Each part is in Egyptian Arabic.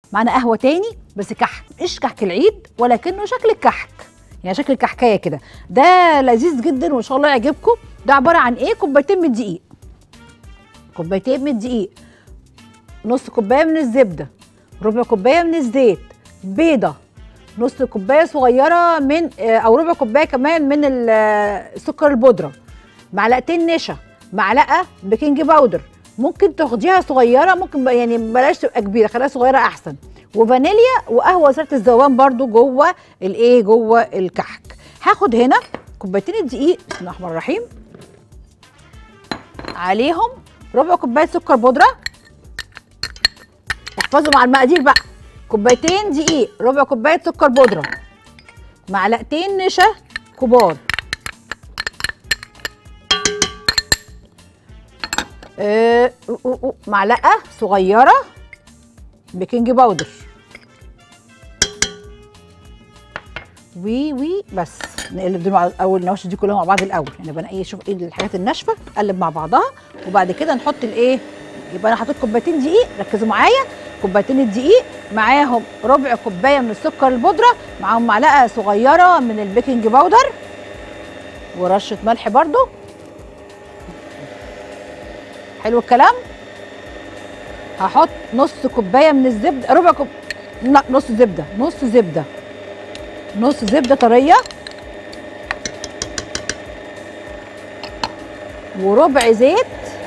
معانا قهوه تاني بس كحك مش كحك العيد ولكنه شكل الكحك يعني شكل الكحكايه كده ده لذيذ جدا وان شاء الله يعجبكم ده عباره عن ايه كوبايتين من الدقيق كوبايتين من الدقيق نص كوبايه من الزبده ربع كوبايه من الزيت بيضه نص كوبايه صغيره من آه، او ربع كوبايه كمان من ال- آه، السكر البودره معلقتين نشا معلقه بيكنج باودر ممكن تاخديها صغيره ممكن ب- يعني بلاش تبقى كبيره خليها صغيره احسن وفانيليا وقهوه ساره الذوبان برضو جوه الايه جوه الكحك هاخد هنا كوبايتين الدقيق بسم الله الرحمن الرحيم عليهم ربع كوبايه سكر بودره احفظوا مع المقادير بقى كوبايتين دقيق ربع كوبايه سكر بودره معلقتين نشا كبار آه، أو- أو- أو، معلقه صغيره بيكنج باودر وي وي بس نقلب دول مع اول النواشف دي كلها مع بعض الاول يعني بنقي شوف ايه الحاجات الناشفه نقلب مع بعضها وبعد كده نحط الايه يبقى انا حطيت كوبايتين دقيق ركزوا معايا كوبايتين الدقيق معاهم ربع كوبايه من السكر البودره معاهم معلقه صغيره من البيكنج باودر ورشه ملح برضو حلو الكلام هحط نص كوبايه من الزبده ربع كوب لا نص زبده نص زبده نص زبده طريه وربع زيت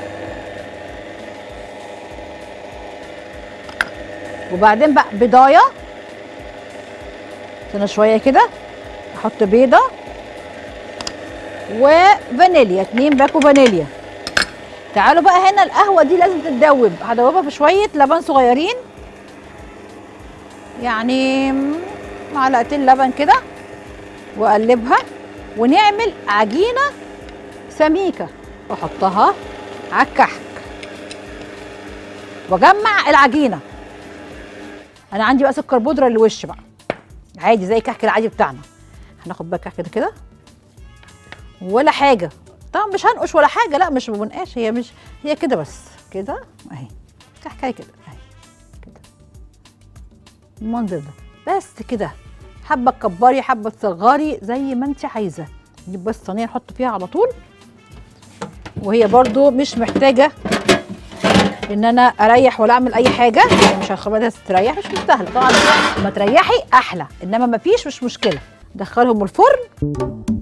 وبعدين بقى بضايه استنى شويه كده احط بيضه وفانيليا اتنين باكو فانيليا تعالوا بقى هنا القهوه دي لازم تتدوب هدوبها في شويه لبن صغيرين يعني معلقتين لبن كده واقلبها ونعمل عجينه سميكه واحطها على الكحك واجمع العجينه انا عندي بقى سكر بودره للوش بقى عادي زي الكحك العادي بتاعنا هناخد بقى كحك كده كده ولا حاجه طبعا مش هنقش ولا حاجه لا مش بنقاش هي مش هي كده بس كده اهي كحكايه كده اهي كده المنظر ده بس كده حبه تكبري حبه تصغري زي ما انت عايزه نجيب بس صينيه نحط فيها على طول وهي برضو مش محتاجه ان انا اريح ولا اعمل اي حاجه يعني مش هخليها تستريح مش مستاهله طبعا ما تريحي احلى انما ما فيش مش مشكله دخلهم الفرن